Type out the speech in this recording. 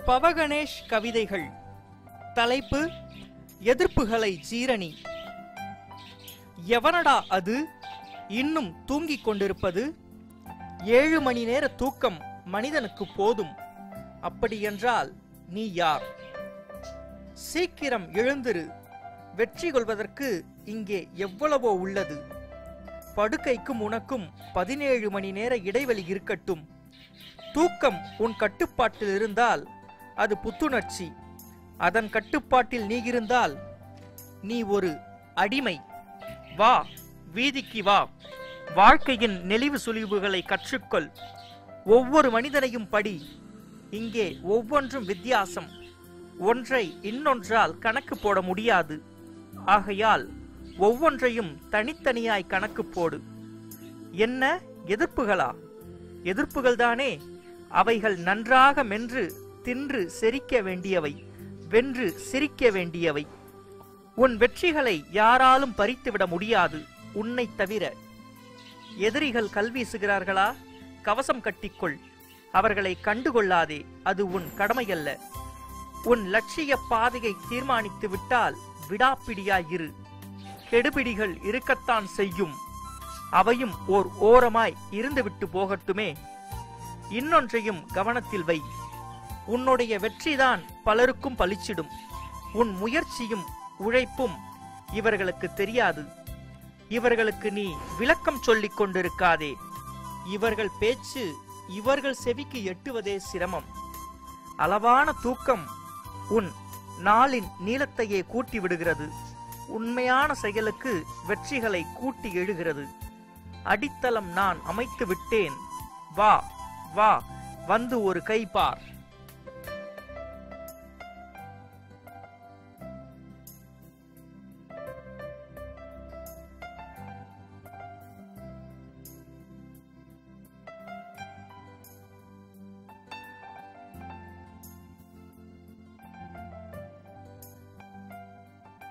பவகணேஷ் கவிதைகள் தலைப்பு எதிர்ப்புகளை ஜீரணி எவனடா அது இன்னும் தூங்கிக் கொண்டிருப்பது ஏழு மணி நேர தூக்கம் மனிதனுக்கு போதும் அப்படியென்றால் நீ யார் சீக்கிரம் எழுந்திரு வெற்றி கொள்வதற்கு இங்கே எவ்வளவோ உள்ளது படுக்கைக்கும் உனக்கும் பதினேழு மணி நேர இடைவெளி இருக்கட்டும் தூக்கம் உன் கட்டுப்பாட்டில் இருந்தால் அது புத்துணர்ச்சி அதன் கட்டுப்பாட்டில் நீ இருந்தால் நீ ஒரு அடிமை வா வீதிக்கு வா வாழ்க்கையின் நெளிவு சுழிவுகளை கற்றுக்கொள் ஒவ்வொரு மனிதனையும் படி இங்கே ஒவ்வொன்றும் வித்தியாசம் ஒன்றை இன்னொன்றால் கணக்கு போட முடியாது ஆகையால் ஒவ்வொன்றையும் தனித்தனியாய் கணக்கு போடு என்ன எதிர்ப்புகளா எதிர்ப்புகள்தானே அவைகள் நன்றாக மென்று தின்று செரிக்க வேண்டியவை வென்று சிரிக்க வேண்டியவை உன் வெற்றிகளை யாராலும் பறித்துவிட முடியாது உன்னை தவிர எதிரிகள் கல்வீசுகிறார்களா கவசம் கட்டிக்கொள் அவர்களை கண்டுகொள்ளாதே அது உன் கடமையல்ல உன் லட்சிய பாதையை தீர்மானித்து விட்டால் விடாப்பிடியாயிரு கெடுபிடிகள் இருக்கத்தான் செய்யும் அவையும் ஓர் ஓரமாய் இருந்துவிட்டு போகட்டுமே இன்னொன்றையும் கவனத்தில் வை உன்னுடைய வெற்றிதான் பலருக்கும் பளிச்சிடும் உன் முயற்சியும் உழைப்பும் இவர்களுக்கு தெரியாது இவர்களுக்கு நீ விளக்கம் சொல்லிக் கொண்டிருக்காதே இவர்கள் பேச்சு இவர்கள் செவிக்கு எட்டுவதே சிரமம் அளவான தூக்கம் உன் நாளின் நீளத்தையே கூட்டி விடுகிறது உண்மையான செயலுக்கு வெற்றிகளை கூட்டி எழுகிறது அடித்தளம் நான் அமைத்து விட்டேன் வா வா வந்து ஒரு கை பார்